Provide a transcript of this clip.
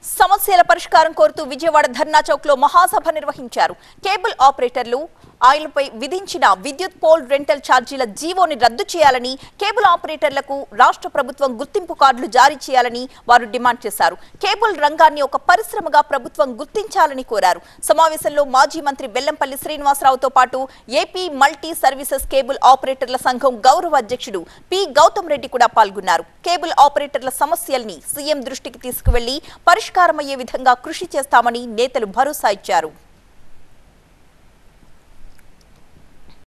సమస్యల పరిష్కారం కోరుతూ విజయవాడ ధర్నా చౌక్ లో మహాసభ నిర్వహించారు కేబుల్ ఆపరేటర్లు ఆయిల్పై విధించిన విద్యుత్ పోల్ రెంటల్ ఛార్జీల జీవోని రద్దు చేయాలని కేబుల్ ఆపరేటర్లకు రాష్ట్ర ప్రభుత్వం గుర్తింపు కార్డులు జారీ చేయాలని వారు డిమాండ్ చేశారు కేబుల్ రంగాన్ని ఒక పరిశ్రమగా ప్రభుత్వం గుర్తించాలని కోరారు సమావేశంలో మాజీ మంత్రి బెల్లంపల్లి శ్రీనివాసరావుతో పాటు ఏపీ మల్టీ సర్వీసెస్ కేబుల్ ఆపరేటర్ల సంఘం గౌరవ అధ్యక్షుడు పి గౌతమ్ రెడ్డి కూడా పాల్గొన్నారు కేబుల్ ఆపరేటర్ల సమస్యల్ని సీఎం దృష్టికి తీసుకువెళ్లి పరిష్కారమయ్యే విధంగా కృషి చేస్తామని నేతలు భరోసా ఇచ్చారు